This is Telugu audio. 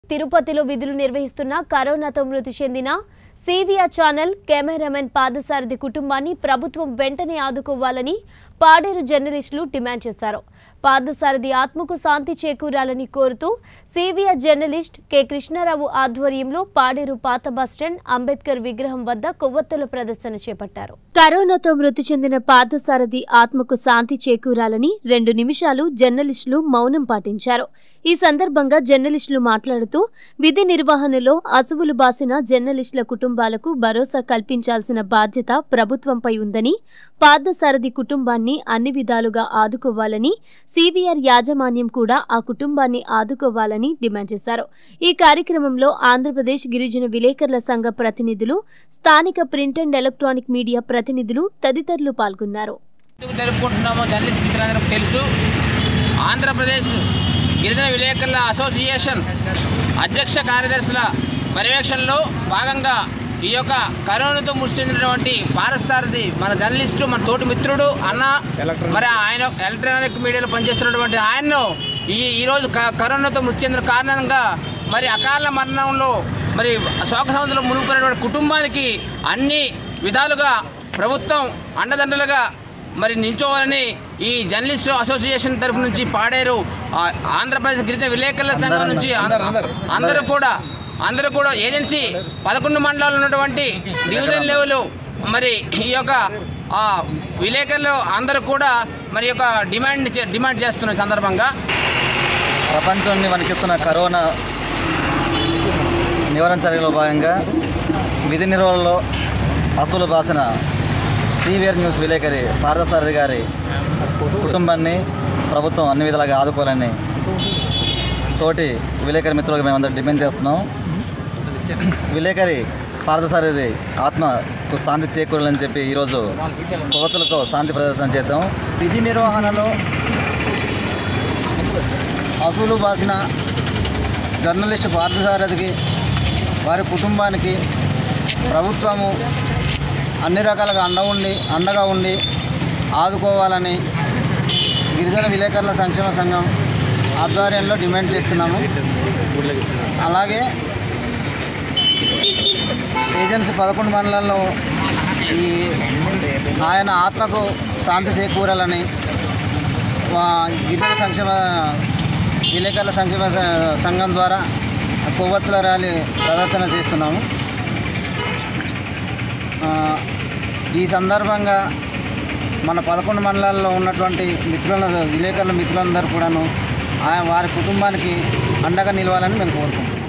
తిరుపతిలో విధులు నిర్వహిస్తున్న కరోనాతో మృతి చెందిన సివిఆర్ ఛానల్ కెమెరామెన్ పాదసారథి కుటుంబాన్ని ప్రభుత్వం వెంటనే ఆదుకోవాలని పాడేరు జర్నలిస్టులు డిమాండ్ చేశారు పాదసారథి ఆత్మకు శాంతి చేకూరాలని కోరుతూ సివిఆర్ జర్నలిస్ట్ కె కృష్ణారావు ఆధ్వర్యంలో పాడేరు పాత బస్టాండ్ అంబేద్కర్ విగ్రహం వద్ద కొవ్వొత్తుల ప్రదర్శన చేపట్టారు కరోనాతో మృతి చెందిన పాదసారథి ఆత్మకు శాంతి చేకూరాలని రెండు నిమిషాలు జర్నలిస్టులు మౌనం పాటించారు ఈ సందర్భంగా జర్నలిస్టులు మాట్లాడుతూ విధి నిర్వహణలో అసువులు బాసిన జర్నలిస్టుల కుటుంబాలకు భరోసా కల్పించాల్సిన బాధ్యత ప్రభుత్వంపై ఉందని పార్థసారథి కుటుంబాన్ని అన్ని విధాలుగా ఆదుకోవాలని సివిఆర్ యాజమాన్యం కూడా ఆ కుటుంబాన్ని ఆదుకోవాలని డిమాండ్ చేశారు ఈ కార్యక్రమంలో ఆంధ్రప్రదేశ్ గిరిజన విలేకరుల సంఘ ప్రతినిధులు స్థానిక ప్రింట్ అండ్ ఎలక్ట్రానిక్ మీడియా ప్రతినిధులు తదితరులు పాల్గొన్నారు ఎందుకు జరుపుకుంటున్నామో జర్నలిస్ట్ మిత్రులందరికీ తెలుసు ఆంధ్రప్రదేశ్ గిరిజన విలేకరుల అసోసియేషన్ అధ్యక్ష కార్యదర్శుల పర్యవేక్షణలో భాగంగా ఈ యొక్క కరోనాతో మృతి చెందినటువంటి పారసారథి మన జర్నలిస్టు మన తోటి మిత్రుడు అన్న మరి ఆయన ఎలక్ట్రానిక్ మీడియాలో పనిచేస్తున్నటువంటి ఆయన్ను ఈ ఈరోజు క- కరోనాతో మృతి చెందిన కారణంగా మరి అకాల మరణంలో మరి శోక సముద్రంలో మునిగిపోయినటువంటి కుటుంబానికి అన్ని విధాలుగా ప్రభుత్వం అండదండలుగా మరి నిల్చోవాలని ఈ జర్నలిస్ట్ అసోసియేషన్ తరఫు నుంచి పాడేరు ఆ, ఆంధ్రప్రదేశ్ గిరిజన విలేకరుల సంఘం నుంచి అందరూ అందరూ కూడా అందరూ కూడా ఏజెన్సీ పదకొండు మండలాలు ఉన్నటువంటి డివిజన్ లెవెల్ మరి ఈ యొక్క ఆ, విలేకరులు అందరూ కూడా మరి యొక్క డిమాండ్ చే- డిమాండ్ చేస్తున్న సందర్భంగా ప్రపంచాన్ని వణికిస్తున్న కరోనా నివారణ చర్యలో భాగంగా విధి నిర్వహణలో అసలు బాసిన సీవియర్ న్యూస్ విలేకరి పార్థసారథి గారి కుటుంబాన్ని ప్రభుత్వం అన్ని విధాలుగా ఆదుకోవాలని తోటి విలేకరి మిత్రులకు మేమందరం డిమాండ్ చేస్తున్నాం విలేకరి పార్థసారథి ఆత్మకు శాంతి చేకూరాలని చెప్పి ఈరోజు కొవ్వొత్తులతో శాంతి ప్రదర్శన చేశాం విధి నిర్వహణలో అసూలు బాసిన జర్నలిస్ట్ పార్థసారథికి వారి కుటుంబానికి ప్రభుత్వము అన్ని రకాలుగా అండ ఉండి అండగా ఉండి ఆదుకోవాలని గిరిజన విలేకరుల సంక్షేమ సంఘం ఆధ్వర్యంలో డిమాండ్ చేస్తున్నాము అలాగే ఏజెన్సీ పదకొండు మండలాల్లో ఈ ఆయన ఆత్మకు శాంతి చేకూరాలని వా- గిరిజన సంక్షేమ విలేకరుల సంక్షేమ స- సంఘం ద్వారా కొవ్వొత్తుల ర్యాలీ ప్రదర్శన చేస్తున్నాము ఆ, ఈ సందర్భంగా మన పదకొండు మండలాల్లో ఉన్నటువంటి మిత్రుల విలేకరుల మిత్రులందరూ కూడాను ఆయా వారి కుటుంబానికి అండగా నిలవాలని మేము కోరుకుంటున్నాం